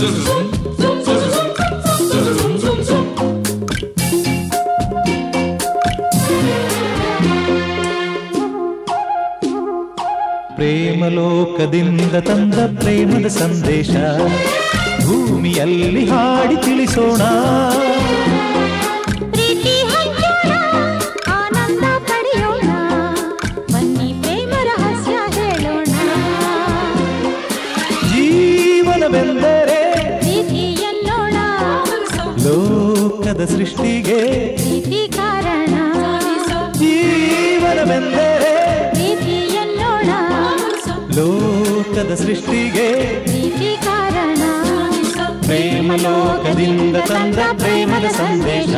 ಪ್ರೇಮಲೋಕದಿಂದ ತಂದ ಪ್ರೇಮದ ಸಂದೇಶ ಭೂಮಿಯಲ್ಲಿ ಹಾಡಿ ತಿಳಿಸೋಣ ಪ್ರೀತಿ ಹಂಚೋಣ ಆನಂದ ಪಡೆಯೋಣ ಬನ್ನಿ ಪ್ರೇಮ ರಹಸ್ಯ ಹೇಳೋಣ ಜೀವನವೆಂದರೆ ಪ್ರೀತಿ ಎನ್ನೋಣ ಲೋಕದ ಸೃಷ್ಟಿಗೆ ಪ್ರೀತಿ ಕಾರಣ ಜೀವನವೆಂದರೆ ಪ್ರೀತಿ ಎನ್ನೋಣ ಲೋಕದ ಸೃಷ್ಟಿಗೆ ಪ್ರೀತಿ ಕಾರಣ ಪ್ರೇಮ ಲೋಕದಿಂದ ತಂದ ಪ್ರೇಮದ ಸಂದೇಶ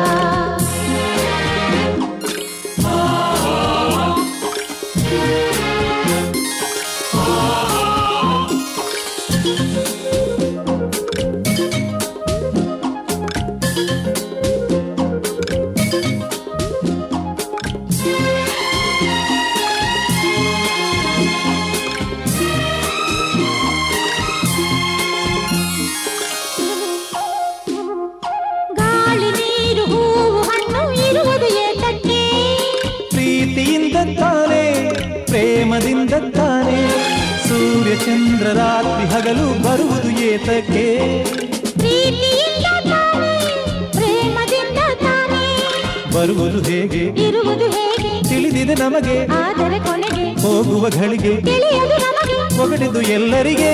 ಗಾಳಿ ನೀರು ಹೂವು ಹಣ್ಣು ಇರುವುದು ಏತಕ್ಕೆ ಪ್ರೀತಿಯಿಂದ ತಾನೇ ಪ್ರೇಮದಿಂದ ತಾನೇ ಸೂರ್ಯ ಚಂದ್ರ ರಾತ್ರಿ ಹಗಲು ಬರುವುದು ಏತಕ್ಕೆ ಪ್ರೀತಿಯಿಂದ ತಾನೇ ಪ್ರೇಮದಿಂದ ತಾನೇ ಬರುವುದು ಹೇಗೆ ಇರುವುದು ಹೇಗೆ ತಿಳಿದಿದೆ ನಮಗೆ ಆದರೆ ಕೊನೆಗೆ ಹೋಗುವ ಘಳಿಗೆ ತಿಳಿಯದು ನಮಗೆ ಒಗಟಿದು ಎಲ್ಲರಿಗೆ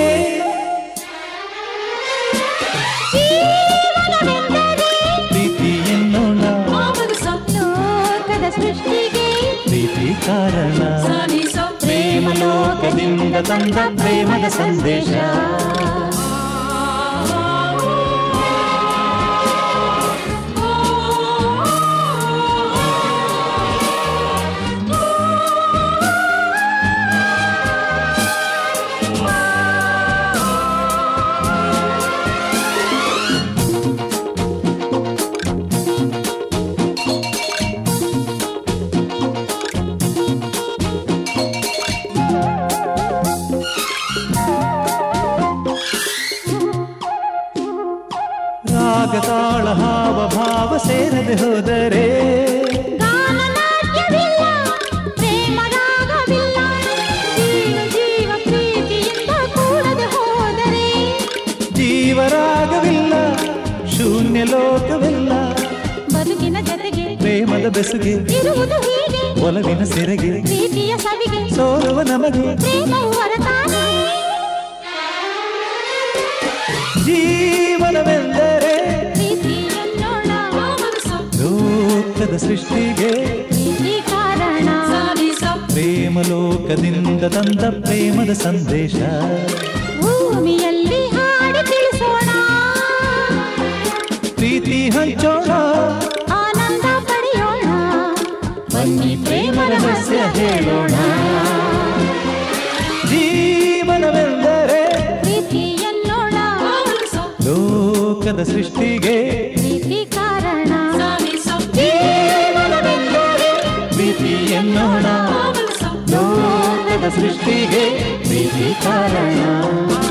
ಜೀವನವೆಂದರೆ ಪ್ರೀತಿ ಎನ್ನೋಣ ಲೋಕದ ಸೃಷ್ಟಿಗೆ ಪ್ರೀತಿ ಕಾರಣ ಪ್ರೇಮ ಲೋಕದಿಂದ ತಂದ ಪ್ರೇಮದ ಸಂದೇಶ ರಾಗ ತಾಳ ಹಾವ ಭಾವ ಸೇರದೆ ಹೋದರೆ ಗಾನನಾಟ್ಯವಿಲ್ಲ ಪ್ರೇಮ ರಾಗವಿಲ್ಲ ಜೀವ ಜೀವ ಪ್ರೀತಿಯಿಂದ ಕೂಡದೆ ಹೋದರೆ ಜೀವರಾಗವಿಲ್ಲ ಶೂನ್ಯ ಲೋಕವಿಲ್ಲ ಬದುಕಿನ ಜೊತೆಗೆ ಪ್ರೇಮದ ಬೆಸುಗೆ ಇರುವುದು ಹೀಗೆ ಒಲವಿನ ಸೆರೆಗೆ ಪ್ರೀತಿಯ ಸವಿಗೆ ಸೋಲುವ ನಮಗೆ ಪ್ರೇಮವು ಹೊರತಾನೆ ಜೀವನವೆಂದರೆ ಪ್ರೀತಿ ಎನ್ನೋಣ ಲೋಕದ ಸೃಷ್ಟಿಗೆ ಪ್ರೀತಿ ಕಾರಣ ಪ್ರೇಮ ಲೋಕದಿಂದ ತಂದ ಪ್ರೇಮದ ಸಂದೇಶ ಭೂಮಿಯಲ್ಲಿ ಹಾಡಿ ತಿಳಿಸೋಣ ಪ್ರೀತಿ ಹಂಚೋಣ ಆನಂದ ಪಡೆಯೋಣ ಬನ್ನಿ ಪ್ರೇಮ ರಹಸ್ಯ ಹೇಳೋಣ ಜೀವನವೆಂದರೆ ಪ್ರೀತಿ ಎನ್ನೋಣ ಲೋಕದ ಸೃಷ್ಟಿಗೆ ಪ್ರೀತಿ ಕಾರಣ ಜೀವನವೆಂದರೆ ಪ್ರೀತಿ ಎನ್ನೋಣ ಲೋಕದ ಸೃಷ್ಟಿಗೆ ಪ್ರೀತಿ ಕಾರಣ